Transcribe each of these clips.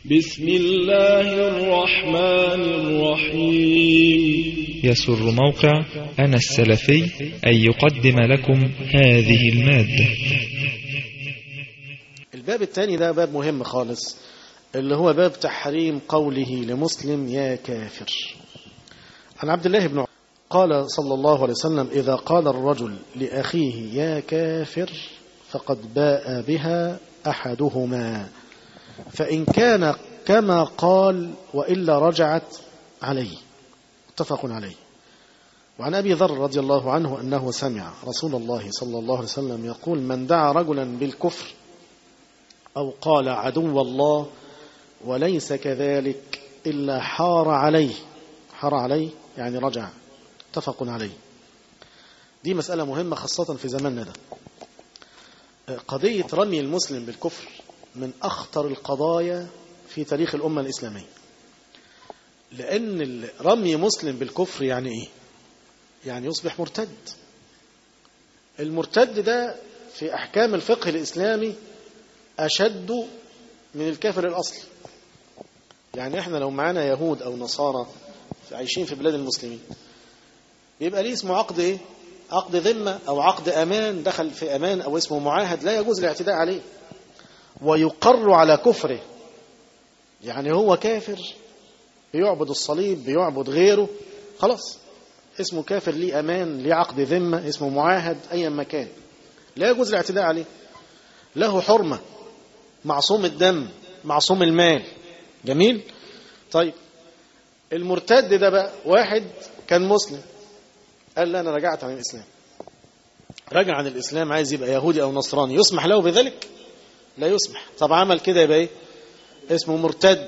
بسم الله الرحمن الرحيم يسر موقع أنا السلفي أن يقدم لكم هذه المادة الباب الثاني ده باب مهم خالص اللي هو باب تحريم قوله لمسلم يا كافر عن عبد الله بن عمر قال صلى الله عليه وسلم إذا قال الرجل لأخيه يا كافر فقد باء بها أحدهما فإن كان كما قال وإلا رجعت عليه اتفق عليه وعن أبي ذر رضي الله عنه أنه سمع رسول الله صلى الله عليه وسلم يقول من دعا رجلا بالكفر أو قال عدو الله وليس كذلك إلا حار عليه حار عليه يعني رجع اتفق عليه دي مسألة مهمة خاصة في زماننا ده قضية رمي المسلم بالكفر من أخطر القضايا في تاريخ الأمة الإسلامية لأن رمي مسلم بالكفر يعني إيه يعني يصبح مرتد المرتد ده في أحكام الفقه الإسلامي أشد من الكافر الأصلي يعني إحنا لو معانا يهود أو نصارى عايشين في بلاد المسلمين بيبقى ليه اسمه عقد إيه عقد ذمة أو عقد أمان دخل في أمان أو اسمه معاهد لا يجوز الاعتداء عليه ويقر على كفره يعني هو كافر بيعبد الصليب بيعبد غيره خلاص اسمه كافر ليه أمان ليه عقد ذمة اسمه معاهد أي مكان لا يجوز الاعتداء عليه له حرمة معصوم الدم معصوم المال جميل طيب المرتد ده بقى واحد كان مسلم قال لا أنا رجعت عن الإسلام رجع عن الإسلام عايز يبقى يهودي أو نصراني يسمح له بذلك لا يسمح طب عمل كده يبقى ايه اسمه مرتد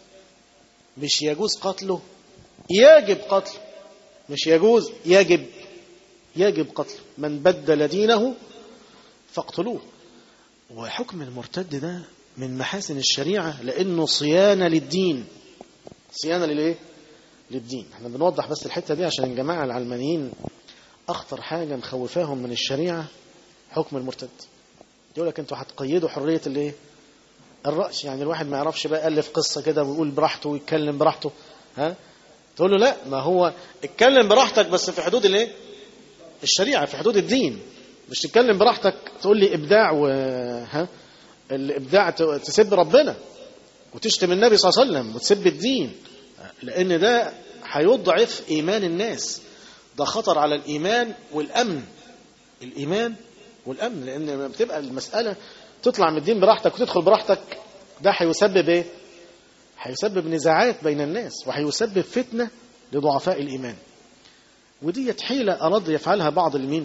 مش يجوز قتله يجب قتله مش يجوز يجب يجب قتله من بدل دينه فاقتلوه وحكم المرتد ده من محاسن الشريعة لأنه صيانة للدين صيانة للإيه؟ للدين احنا بنوضح بس الحتة دي عشان الجماعة العلمانيين أخطر حاجة مخوفاهم من الشريعة حكم المرتد يقول لك انتوا هتقيدوا حرية الايه الرأس يعني الواحد ما يعرفش بقى ألف قصة كده ويقول براحته ويتكلم براحته ها تقول له لا ما هو اتكلم براحتك بس في حدود الايه الشريعة في حدود الدين مش تتكلم براحتك تقول لي إبداع و ها الإبداع تسب ربنا وتشتم النبي صلى الله عليه وسلم وتسب الدين لأن ده هيضعف إيمان الناس ده خطر على الإيمان والأمن الإيمان والأمن لأن لما بتبقى المسألة تطلع من الدين براحتك وتدخل براحتك ده هيسبب إيه؟ هيسبب نزاعات بين الناس وهيسبب فتنة لضعفاء الإيمان ودي حيلة أراد يفعلها بعض المين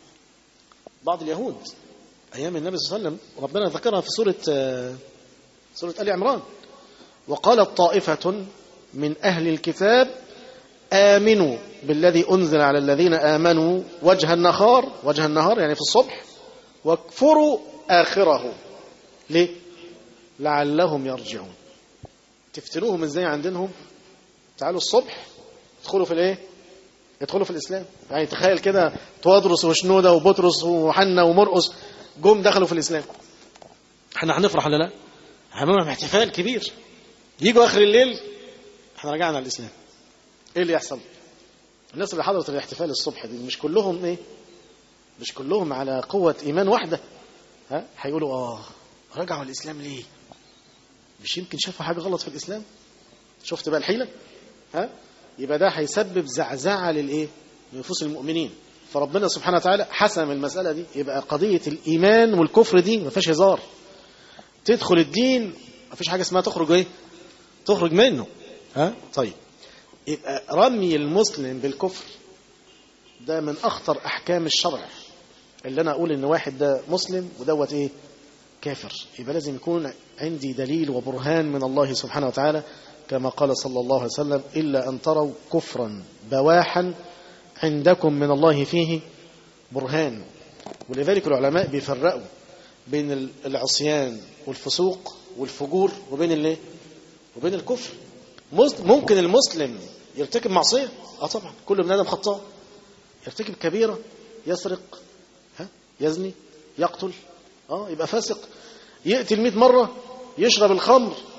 بعض اليهود أيام النبي صلى الله عليه وسلم ربنا ذكرها في سورة سورة آل عمران وقالت طائفة من أهل الكتاب آمنوا بالذي أنزل على الذين آمنوا وجه النهار وجه النهار يعني في الصبح واكفروا آخره ليه؟ لعلهم يرجعون تفتنوهم ازاي عن دينهم تعالوا الصبح ادخلوا في الايه ادخلوا في الاسلام يعني تخيل كده توادرس وشنودة وبطرس وحنا ومرقس جم دخلوا في الاسلام احنا هنفرح ولا لا هنعمل احتفال كبير يجوا اخر الليل احنا رجعنا الاسلام ايه اللي يحصل الناس اللي حضرت الاحتفال الصبح دي مش كلهم ايه مش كلهم على قوة إيمان واحدة ها هيقولوا آه رجعوا الإسلام ليه مش يمكن شافوا حاجة غلط في الإسلام شفت بقى الحيلة ها يبقى ده هيسبب زعزعة للإيه لنفوس المؤمنين فربنا سبحانه وتعالى حسم المسألة دي يبقى قضية الإيمان والكفر دي ما فيهاش هزار تدخل الدين ما فيش حاجة اسمها تخرج إيه تخرج منه ها طيب يبقى رمي المسلم بالكفر ده من أخطر أحكام الشرع اللي أنا أقول إن واحد ده مسلم ودوت إيه كافر يبقى لازم يكون عندي دليل وبرهان من الله سبحانه وتعالى كما قال صلى الله عليه وسلم إلا أن تروا كفرا بواحا عندكم من الله فيه برهان ولذلك العلماء بيفرقوا بين العصيان والفسوق والفجور وبين الايه وبين الكفر ممكن المسلم يرتكب معصية اه طبعا كل ابن ادم خطاء يرتكب كبيرة يسرق ها يزني يقتل اه يبقى فاسق يقتل 100 مرة يشرب الخمر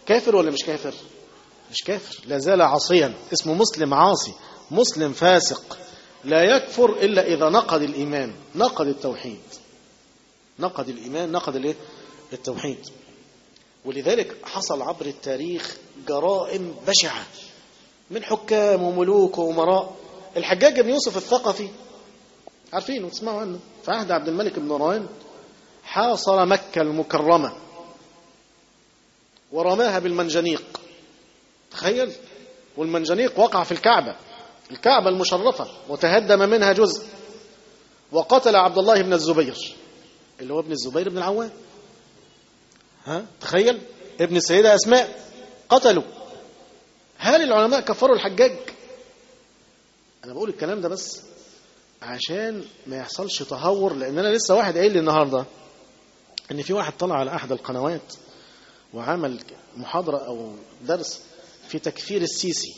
كافر ولا مش كافر مش كافر لا زال عاصيا اسمه مسلم عاصي مسلم فاسق لا يكفر إلا إذا نقض الإيمان نقض التوحيد نقض الإيمان نقض الايه التوحيد ولذلك حصل عبر التاريخ جرائم بشعة من حكام وملوك وأمراء الحجاج بن يوسف الثقفي عارفين وتسمعوا عنه في عهد عبد الملك بن مروان حاصر مكة المكرمة ورماها بالمنجنيق تخيل والمنجنيق وقع في الكعبة الكعبة المشرفة وتهدم منها جزء وقتل عبد الله بن الزبير اللي هو ابن الزبير بن العوام ها تخيل ابن السيدة أسماء قتلوا هل العلماء كفروا الحجاج أنا بقول الكلام ده بس عشان ما يحصلش تهور لأن أنا لسه واحد قايل لي النهاردة إن في واحد طلع على أحد القنوات وعمل محاضرة أو درس في تكفير السيسي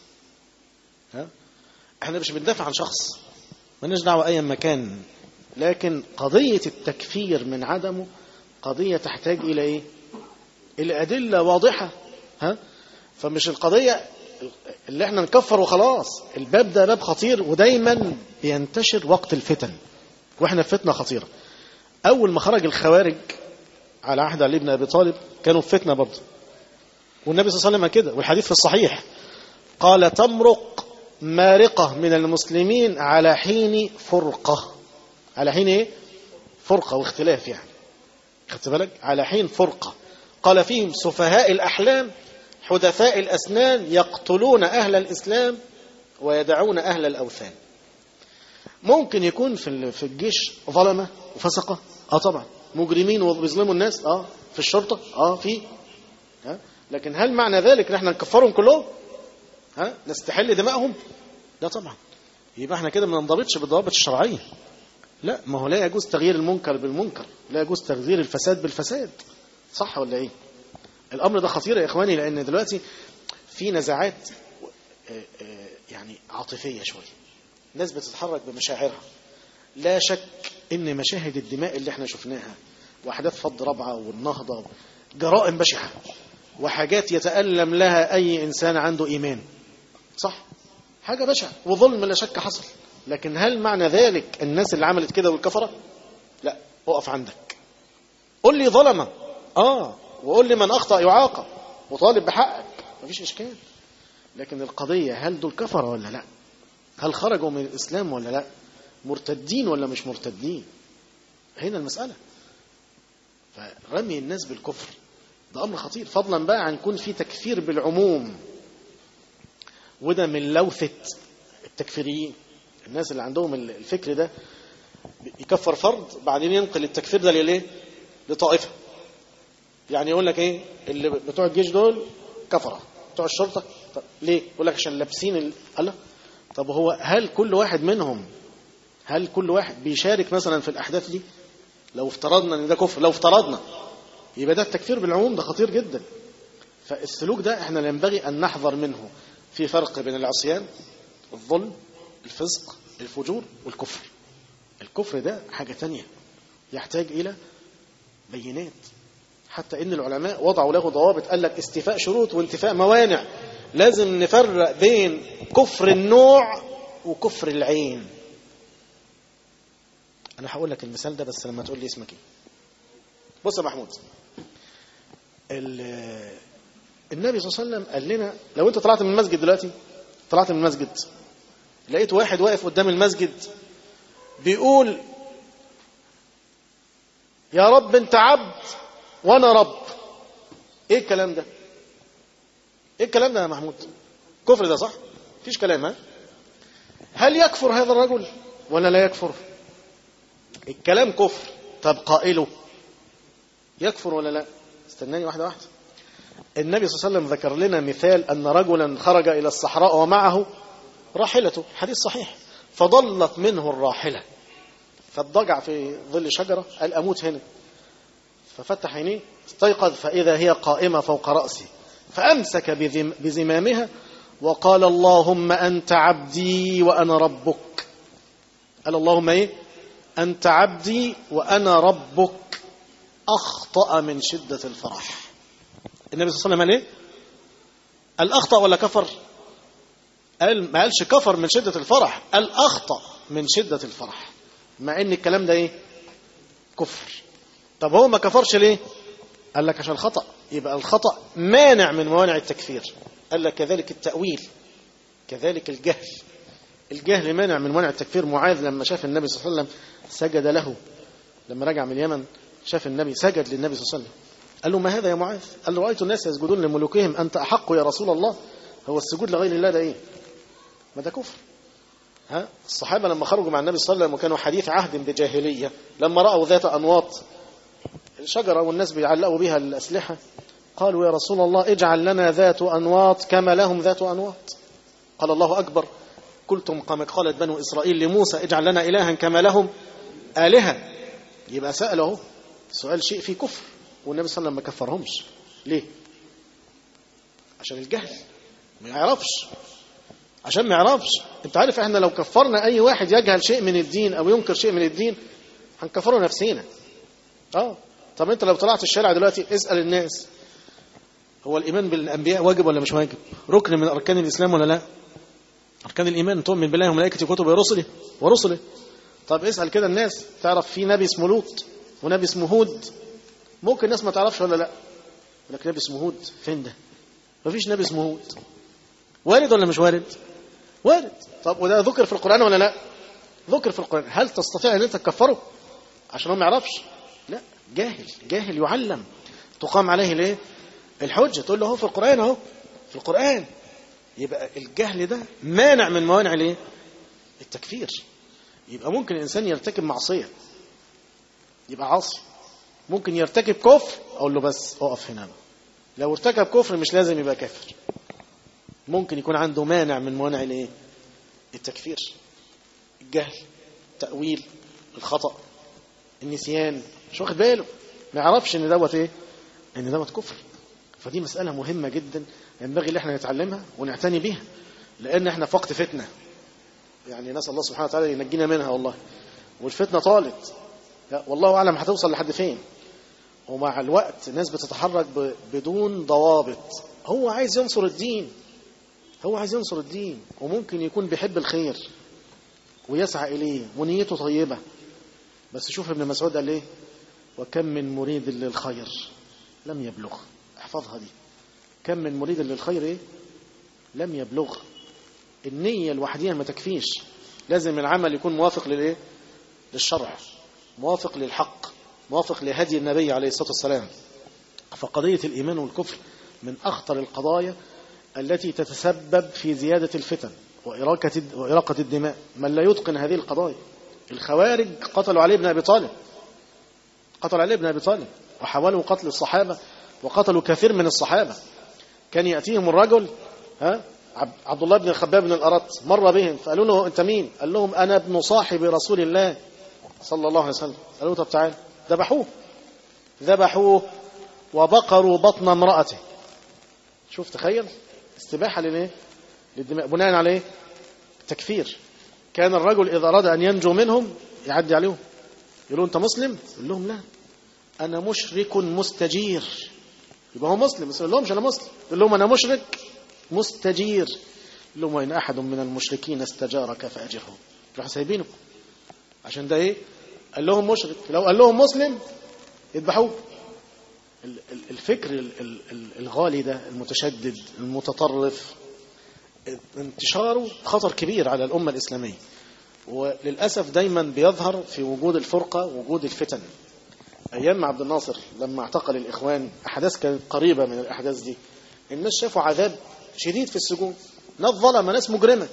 ها احنا مش بندافع عن شخص مالناش دعوة أي مكان لكن قضية التكفير من عدمه قضية تحتاج إلى إيه؟ إلى أدلة واضحة ها؟ فمش القضية اللي احنا نكفر وخلاص الباب ده باب خطير ودايما بينتشر وقت الفتن واحنا في فتنة خطيرة أول ما خرج الخوارج على عهد علي بن أبي طالب كانوا في فتنة برضه والنبي صلى الله عليه وسلم كده والحديث في الصحيح قال تمرق مارقة من المسلمين على حين فرقة على حين ايه فرقة واختلاف يعني خدت بالك على حين فرقة قال فيهم سفهاء الأحلام حدثاء الأسنان يقتلون أهل الإسلام ويدعون أهل الأوثان ممكن يكون في في الجيش ظلمة وفسقة اه طبعا مجرمين وبيظلموا الناس اه في الشرطة اه في ها لكن هل معنى ذلك ان احنا نكفرهم كلهم ها نستحل دمائهم لا طبعا يبقى احنا كده ما ننضبطش بالضوابط الشرعيه لا ما هو لا يجوز تغيير المنكر بالمنكر لا يجوز تغيير الفساد بالفساد صح ولا ايه الامر ده خطير يا اخواني لان دلوقتي في نزاعات يعني عاطفيه شويه الناس بتتحرك بمشاعرها لا شك ان مشاهد الدماء اللي احنا شفناها واحداث فض ربعه والنهضه جرائم بشعه وحاجات يتألم لها أي إنسان عنده إيمان صح حاجة بشعة وظلم لا شك حصل لكن هل معنى ذلك الناس اللي عملت كده والكفرة لا اقف عندك قل لي ظلمة آه وقول لي من أخطأ يعاقب وطالب بحقك مفيش إشكال لكن القضية هل دول كفرة ولا لا هل خرجوا من الإسلام ولا لا مرتدين ولا مش مرتدين هنا المسألة فرمي الناس بالكفر ده أمر خطير فضلا بقى عن يكون في تكفير بالعموم وده من لوثة التكفيريين الناس اللي عندهم الفكر ده يكفر فرد بعدين ينقل التكفير ده لليه لطائفة يعني يقول لك ايه اللي بتوع الجيش دول كفرة بتوع الشرطة طب ليه يقول لك عشان لابسين ال... الله طب هو هل كل واحد منهم هل كل واحد بيشارك مثلا في الأحداث دي لو افترضنا ان ده كفر لو افترضنا يبقى ده التكفير بالعموم ده خطير جدا فالسلوك ده احنا ينبغي أن نحذر منه في فرق بين العصيان الظلم الفسق الفجور والكفر الكفر ده حاجة تانية يحتاج إلى بينات حتى إن العلماء وضعوا له ضوابط قال لك استيفاء شروط وانتفاء موانع لازم نفرق بين كفر النوع وكفر العين أنا هقول لك المثال ده بس لما تقول لي اسمك ايه بص يا محمود النبي صلى الله عليه وسلم قال لنا لو انت طلعت من المسجد دلوقتي طلعت من المسجد لقيت واحد واقف قدام المسجد بيقول يا رب انت عبد وانا رب ايه الكلام ده ايه الكلام ده يا محمود كفر ده صح مفيش كلام ها هل يكفر هذا الرجل ولا لا يكفر الكلام كفر طب قائله يكفر ولا لا استناني واحدة واحدة النبي صلى الله عليه وسلم ذكر لنا مثال أن رجلا خرج إلى الصحراء ومعه راحلته حديث صحيح فضلت منه الراحلة فاضطجع في ظل شجرة قال أموت هنا ففتح عينيه استيقظ فإذا هي قائمة فوق رأسي فأمسك بزمامها وقال اللهم أنت عبدي وأنا ربك قال اللهم إيه أنت عبدي وأنا ربك أخطأ من شدة الفرح النبي صلى الله عليه وسلم قال ايه قال اخطا ولا كفر قال ما قالش كفر من شده الفرح قال اخطا من شده الفرح مع ان الكلام ده ايه كفر طب هو ما كفرش ليه قال لك عشان خطا يبقى الخطا مانع من موانع التكفير قال لك كذلك التاويل كذلك الجهل الجهل مانع من موانع التكفير معاذ لما شاف النبي صلى الله عليه وسلم سجد له لما رجع من اليمن شاف النبي سجد للنبي صلى الله عليه وسلم قال له ما هذا يا معاذ قال له رأيت الناس يسجدون لملوكهم أنت أحق يا رسول الله هو السجود لغير الله ده إيه ما ده كفر ها الصحابة لما خرجوا مع النبي صلى الله عليه وسلم وكانوا حديث عهد بجاهلية لما رأوا ذات أنواط الشجرة والناس بيعلقوا بها الأسلحة قالوا يا رسول الله اجعل لنا ذات أنواط كما لهم ذات أنواط قال الله أكبر قلتم كما قالت بنو إسرائيل لموسى اجعل لنا إلها كما لهم آلهة يبقى سأله سؤال شيء فيه كفر والنبي صلى الله عليه وسلم ما كفرهمش ليه عشان الجهل ما يعرفش عشان ما يعرفش انت عارف احنا لو كفرنا اي واحد يجهل شيء من الدين او ينكر شيء من الدين هنكفره نفسينا اه طب انت لو طلعت الشارع دلوقتي اسال الناس هو الايمان بالانبياء واجب ولا مش واجب ركن من اركان الاسلام ولا لا اركان الايمان تؤمن بالله وملائكته وكتبه ورسله ورسله طب اسال كده الناس تعرف في نبي اسمه لوط ونبي اسمه هود ممكن الناس ما تعرفش ولا لا يقول لك نبي اسمه هود فين ده مفيش نبي اسمه هود وارد ولا مش وارد وارد طب وده ذكر في القرآن ولا لا ذكر في القرآن هل تستطيع ان انت تكفره عشان هو ما يعرفش لا جاهل جاهل يعلم تقام عليه ليه الحجة تقول له هو في القرآن اهو في القرآن يبقى الجهل ده مانع من موانع ليه التكفير يبقى ممكن الإنسان يرتكب معصية يبقى عاصي ممكن يرتكب كفر أقول له بس أقف هنا بقى. لو ارتكب كفر مش لازم يبقى كافر ممكن يكون عنده مانع من موانع الايه التكفير الجهل التأويل الخطأ النسيان مش واخد باله ما يعرفش ان دوت ايه ان دوت كفر فدي مسألة مهمة جدا ينبغي ان احنا نتعلمها ونعتني بيها لان احنا في وقت فتنة يعني نسأل الله سبحانه وتعالى ينجينا منها والله والفتنة طالت والله أعلم هتوصل لحد فين ومع الوقت الناس بتتحرك ب- بدون ضوابط هو عايز ينصر الدين هو عايز ينصر الدين وممكن يكون بيحب الخير ويسعى إليه ونيته طيبة بس شوف ابن مسعود قال ايه وكم من مريد للخير لم يبلغ احفظها دي كم من مريد للخير ايه لم يبلغ النية لوحديها ما تكفيش لازم العمل يكون موافق للايه للشرع موافق للحق موافق لهدي النبي عليه الصلاة والسلام فقضية الإيمان والكفر من أخطر القضايا التي تتسبب في زيادة الفتن وإراقة, وإراقة الدماء من لا يتقن هذه القضايا الخوارج قتلوا علي بن أبي طالب قتلوا علي بن أبي طالب وحاولوا قتل الصحابة وقتلوا كثير من الصحابة كان يأتيهم الرجل ها عب- عبد الله بن الخباب بن الأرط مر بهم فقالوا له أنت مين قال لهم أنا ابن صاحب رسول الله صلى الله عليه وسلم قالوا طب تعال ذبحوه ذبحوه وبقروا بطن امرأته شوف تخيل استباحة للايه للدماء بناء على ايه تكفير كان الرجل إذا أراد أن ينجو منهم يعدي عليهم يقول له أنت مسلم يقول لهم لا أنا مشرك مستجير يبقى هو مسلم بس يقول لهمش أنا مسلم يقول لهم أنا مشرك مستجير يقول لهم وإن أحد من المشركين استجارك فأجره راح سايبينه عشان ده إيه قال لهم مشرك لو قال لهم مسلم يذبحوه ال- ال- الفكر ال- ال- ال- الغالي ده المتشدد المتطرف انتشاره خطر كبير على الأمة الإسلامية وللأسف دايما بيظهر في وجود الفرقة وجود الفتن أيام عبد الناصر لما اعتقل الإخوان أحداث كانت قريبة من الأحداث دي الناس شافوا عذاب شديد في السجون ناس ظلمة ناس مجرمة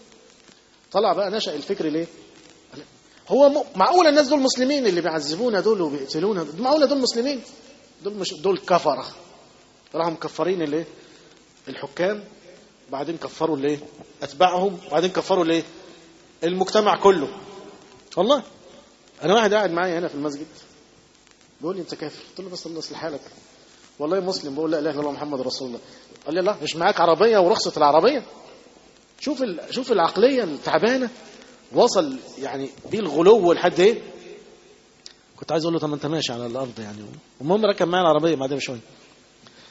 طلع بقى نشأ الفكر ليه هو م... معقولة الناس دول مسلمين اللي بيعذبونا دول وبيقتلونا دول معقولة دول مسلمين دول مش دول كفرة راحوا مكفرين الايه الحكام بعدين كفروا الايه اتباعهم وبعدين كفروا الايه المجتمع كله والله انا واحد قاعد معايا هنا في المسجد بيقول لي انت كافر قلت له بس الله يصلح حالك والله مسلم بقول لا اله الا الله محمد رسول الله قال لي لا مش معاك عربيه ورخصه العربيه شوف ال... شوف العقليه التعبانه وصل يعني بيه الغلو لحد ايه كنت عايز اقول له طب ما انت ماشي على الارض يعني المهم ركب معايا العربيه بعدين بشويه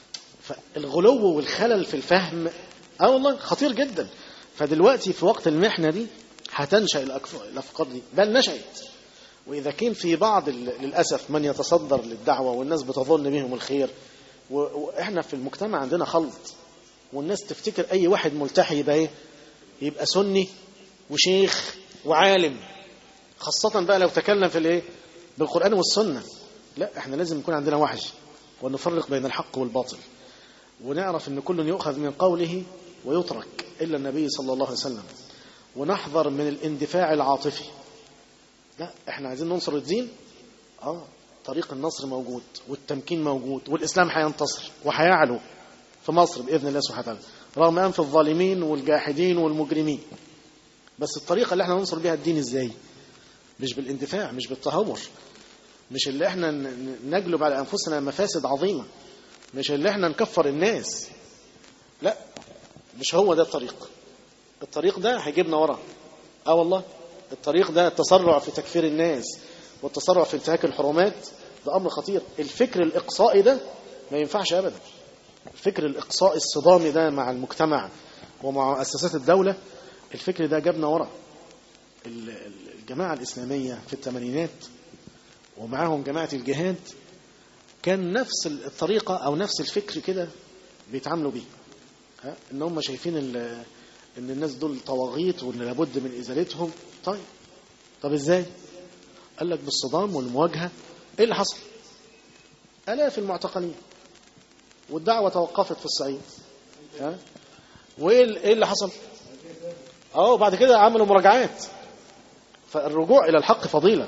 فالغلو والخلل في الفهم اه والله خطير جدا فدلوقتي في وقت المحنة دي هتنشأ الأكف- الأفكار دي بل نشأت وإذا كان في بعض ال- للأسف من يتصدر للدعوة والناس بتظن بهم الخير و- وإحنا في المجتمع عندنا خلط والناس تفتكر أي واحد ملتحي يبقى إيه يبقى سني وشيخ وعالم خاصة بقى لو تكلم في الإيه بالقرآن والسنة لا إحنا لازم يكون عندنا وعي ونفرق بين الحق والباطل ونعرف ان كل يؤخذ من قوله ويترك الا النبي صلى الله عليه وسلم ونحذر من الاندفاع العاطفي لا احنا عايزين ننصر الدين اه طريق النصر موجود والتمكين موجود والاسلام هينتصر وهيعلو في مصر باذن الله سبحانه وتعالى رغم انف الظالمين والجاحدين والمجرمين بس الطريقه اللي احنا ننصر بيها الدين ازاي مش بالاندفاع مش بالتهور مش اللي احنا ن- ن- نجلب على انفسنا مفاسد عظيمه مش اللي احنا نكفر الناس لا مش هو ده الطريق الطريق ده هيجيبنا ورا اه والله الطريق ده التسرع في تكفير الناس والتسرع في انتهاك الحرمات ده امر خطير الفكر الاقصائي ده ما ينفعش ابدا الفكر الاقصائي الصدامي ده مع المجتمع ومع مؤسسات الدوله الفكر ده جابنا ورا ال- ال- الجماعه الاسلاميه في الثمانينات ومعاهم جماعه الجهاد كان نفس الطريقة أو نفس الفكر كده بيتعاملوا بيه ها؟ إن هم شايفين ال- إن الناس دول طواغيت وإن لابد من إزالتهم طيب طب إزاي؟ قال لك بالصدام والمواجهة إيه اللي حصل؟ آلاف المعتقلين والدعوة توقفت في الصعيد ها؟ وإيه ال- إيه اللي حصل؟ أه بعد كده عملوا مراجعات فالرجوع إلى الحق فضيلة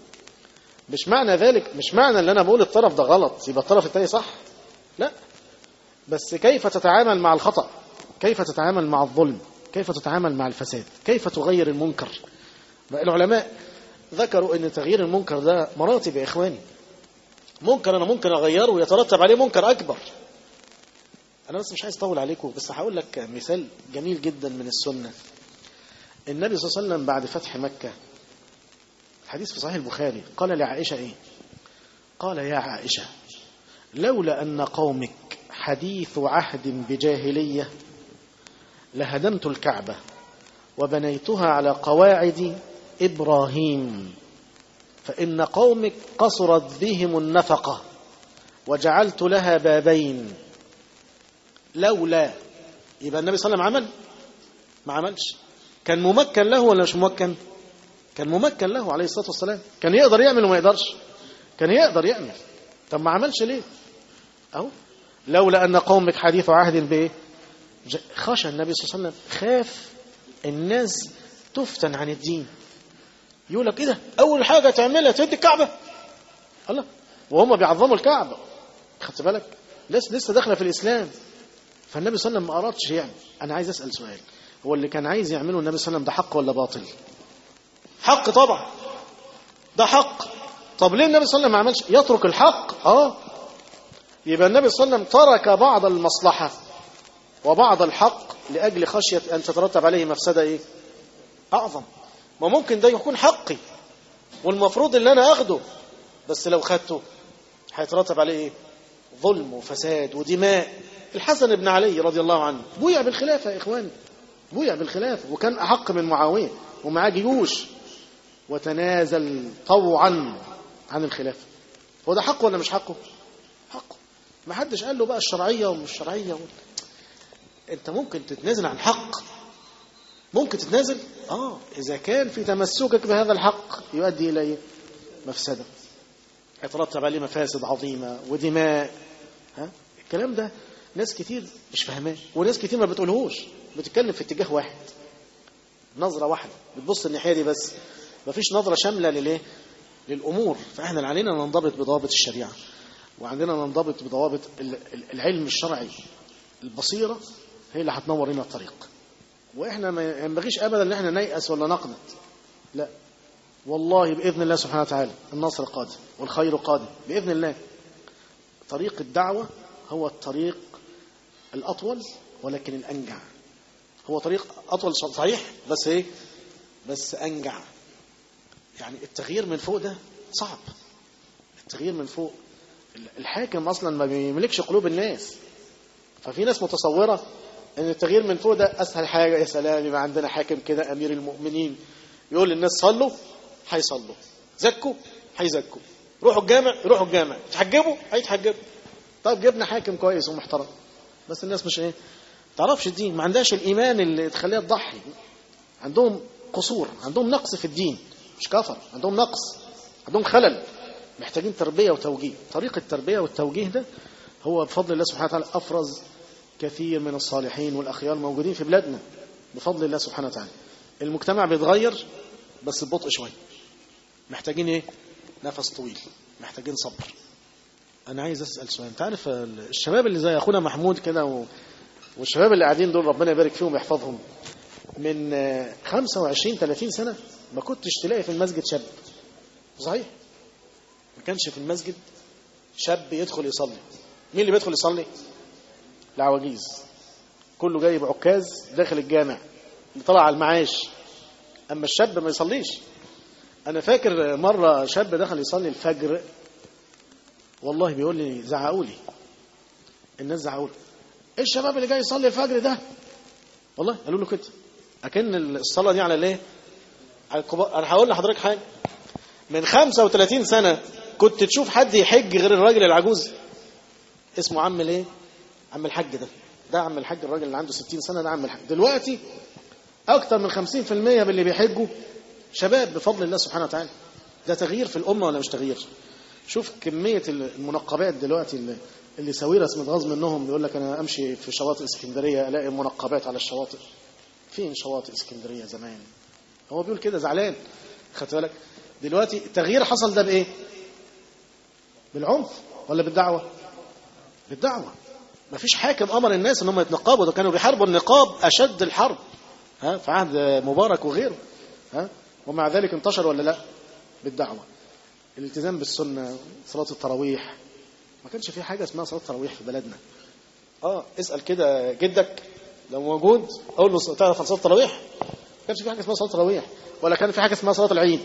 مش معنى ذلك مش معنى ان انا بقول الطرف ده غلط يبقى الطرف الثاني صح لا بس كيف تتعامل مع الخطأ كيف تتعامل مع الظلم كيف تتعامل مع الفساد كيف تغير المنكر العلماء ذكروا ان تغيير المنكر ده مراتب يا اخواني منكر انا ممكن اغيره ويترتب عليه منكر اكبر انا بس مش عايز اطول عليكم بس هقول لك مثال جميل جدا من السنه النبي صلى الله عليه وسلم بعد فتح مكه حديث في صحيح البخاري قال لعائشة إيه قال يا عائشة لولا أن قومك حديث عهد بجاهلية لهدمت الكعبة وبنيتها على قواعد إبراهيم فإن قومك قصرت بهم النفقة وجعلت لها بابين لولا يبقى النبي صلى الله عليه وسلم عمل ما عملش كان ممكن له ولا مش ممكن كان ممكن له عليه الصلاة والسلام كان يقدر يعمل وما يقدرش كان يقدر يعمل طب ما عملش ليه أهو لولا أن قومك حديث عهد بإيه ج- خشى النبي صلى الله عليه وسلم خاف الناس تفتن عن الدين يقول لك كده أول حاجة تعملها تدي الكعبة الله وهم بيعظموا الكعبة خدت بالك لسه لسه داخله في الإسلام فالنبي صلى الله عليه وسلم ما أرادش يعمل أنا عايز أسأل سؤال هو اللي كان عايز يعمله النبي صلى الله عليه وسلم ده حق ولا باطل حق طبعا ده حق طب ليه النبي صلى الله عليه وسلم ما عملش يترك الحق اه يبقى النبي صلى الله عليه وسلم ترك بعض المصلحة وبعض الحق لأجل خشية أن تترتب عليه مفسدة إيه أعظم ما ممكن ده يكون حقي والمفروض ان انا اخده بس لو خدته هيترتب عليه ايه ظلم وفساد ودماء الحسن بن علي رضي الله عنه بويع بالخلافة يا إخواني بويع بالخلافة وكان أحق من معاوية ومعاه جيوش وتنازل طوعا عن الخلافة هو ده حقه ولا مش حقه حقه ما حدش قال له بقى الشرعية ومش شرعية و... انت ممكن تتنازل عن حق ممكن تتنازل اه اذا كان في تمسكك بهذا الحق يؤدي الى مفسده يترتب عليه مفاسد عظيمه ودماء ها الكلام ده ناس كتير مش فاهماه وناس كتير ما بتقولهوش بتتكلم في اتجاه واحد نظره واحده بتبص الناحيه دي بس مفيش نظره شامله للايه للامور فاحنا اللي علينا ننضبط بضوابط الشريعه وعندنا ننضبط بضوابط العلم الشرعي البصيره هي اللي هتنور لنا الطريق واحنا ما ينبغيش ابدا ان احنا نيأس ولا نقنط لا والله باذن الله سبحانه وتعالى النصر قادم والخير قادم باذن الله طريق الدعوه هو الطريق الاطول ولكن الانجع هو طريق اطول صحيح بس ايه بس انجع يعني التغيير من فوق ده صعب التغيير من فوق الحاكم اصلا ما بيملكش قلوب الناس ففي ناس متصورة ان التغيير من فوق ده اسهل حاجة يا سلام يبقى عندنا حاكم كده امير المؤمنين يقول للناس صلوا هيصلوا زكوا هيزكوا روحوا الجامع يروحوا الجامع تحجبوا هيتحجبوا طيب جبنا حاكم كويس ومحترم بس الناس مش ايه تعرفش الدين ما عندهاش الايمان اللي تخليها تضحي عندهم قصور عندهم نقص في الدين مش كفر عندهم نقص عندهم خلل محتاجين تربية وتوجيه طريق التربية والتوجيه ده هو بفضل الله سبحانه وتعالى أفرز كثير من الصالحين والأخيار موجودين في بلادنا بفضل الله سبحانه وتعالى المجتمع بيتغير بس ببطء شوية محتاجين ايه نفس طويل محتاجين صبر انا عايز اسال سؤال انت عارف الشباب اللي زي اخونا محمود كده و... والشباب اللي قاعدين دول ربنا يبارك فيهم ويحفظهم من 25 30 سنه ما كنتش تلاقي في المسجد شاب صحيح ما كانش في المسجد شاب يدخل يصلي مين اللي بيدخل يصلي العواجيز كله جايب عكاز داخل الجامع اللي طلع على المعاش اما الشاب ما يصليش انا فاكر مره شاب دخل يصلي الفجر والله بيقول لي زعقوا لي الناس زعقوا لي ايه الشباب اللي جاي يصلي الفجر ده والله قالوا له كده اكن الصلاه دي على الايه على الكبار انا هقول لحضرتك حاجه من 35 سنه كنت تشوف حد يحج غير الراجل العجوز اسمه عم الايه عم الحاج ده ده عم الحاج الراجل اللي عنده 60 سنه ده عم الحاج دلوقتي اكتر من 50% من اللي بيحجوا شباب بفضل الله سبحانه وتعالى ده تغيير في الامه ولا مش تغيير شوف كميه المنقبات دلوقتي اللي, اللي ساويرس متغاظ منهم بيقول لك انا امشي في شواطئ اسكندريه الاقي منقبات على الشواطئ فين شواطئ اسكندريه زمان هو بيقول كده زعلان خدت بالك دلوقتي التغيير حصل ده بايه بالعنف ولا بالدعوه بالدعوه مفيش حاكم امر الناس ان هم يتنقبوا ده كانوا بيحاربوا النقاب اشد الحرب ها في عهد مبارك وغيره ها ومع ذلك انتشر ولا لا بالدعوه الالتزام بالسنه صلاه التراويح ما كانش في حاجه اسمها صلاه التراويح في بلدنا اه اسال كده جدك لو موجود اقول له تعرف صلاه التراويح ما كانش في حاجه اسمها صلاه التراويح ولا كان في حاجه اسمها صلاه العيد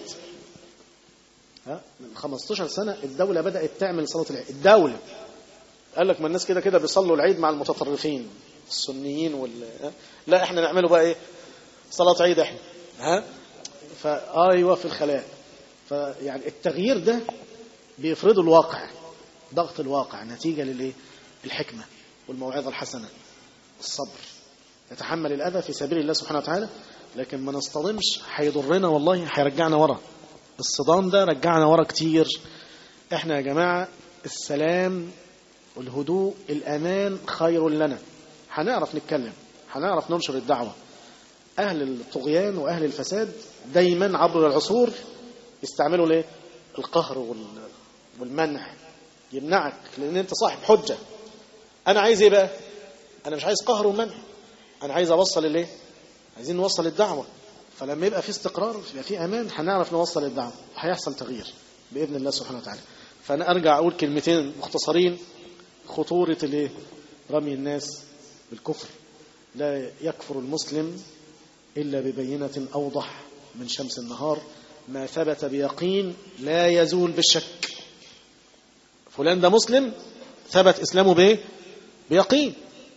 ها من 15 سنه الدوله بدات تعمل صلاه العيد الدوله قال لك ما الناس كده كده بيصلوا العيد مع المتطرفين السنيين وال لا احنا نعمله بقى ايه صلاه عيد احنا ها فايوه في الخلاء فيعني التغيير ده بيفرضه الواقع ضغط الواقع نتيجه للايه الحكمه والموعظه الحسنه الصبر نتحمل الاذى في سبيل الله سبحانه وتعالى لكن ما نصطدمش هيضرنا والله هيرجعنا ورا الصدام ده رجعنا ورا كتير احنا يا جماعه السلام والهدوء الأمان خير لنا هنعرف نتكلم هنعرف ننشر الدعوة أهل الطغيان وأهل الفساد دايما عبر العصور يستعملوا ليه القهر والمنع يمنعك لأن أنت صاحب حجة أنا عايز إيه بقى أنا مش عايز قهر ومنع أنا عايز أوصل الإيه عايزين نوصل الدعوة فلما يبقى في استقرار يبقى في أمان هنعرف نوصل الدعوة وهيحصل تغيير بإذن الله سبحانه وتعالى فأنا أرجع أقول كلمتين مختصرين خطورة الايه رمي الناس بالكفر لا يكفر المسلم إلا ببينة أوضح من شمس النهار ما ثبت بيقين لا يزول بالشك فلان ده مسلم ثبت إسلامه بإيه بيقين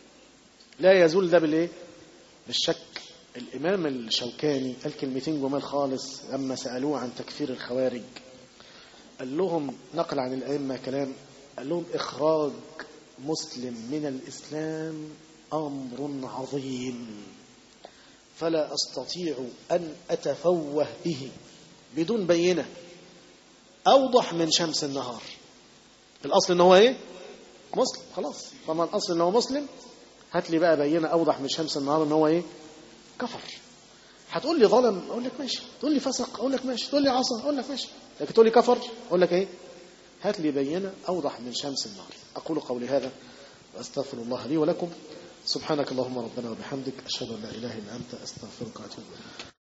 لا يزول ده بالإيه بالشك الإمام الشوكاني قال كلمتين جمال خالص لما سألوه عن تكفير الخوارج قال لهم نقل عن الأئمة كلام قال لهم إخراج مسلم من الإسلام أمر عظيم فلا أستطيع أن أتفوه به بدون بينة أوضح من شمس النهار الأصل إن هو إيه مسلم خلاص طبعا الأصل إن هو مسلم هات لي بقى بينة أوضح من شمس النهار إن هو إيه كفر هتقول لي ظلم أقول لك ماشي تقول لي فسق أقول لك ماشي تقول لي عصى أقول لك ماشي لكن تقول لي كفر أقول لك إيه هات لي بينة أوضح من شمس النهار أقول قولي هذا وأستغفر الله لي ولكم سبحانك اللهم ربنا وبحمدك أشهد أن لا إله إلا أنت أستغفرك وأتوب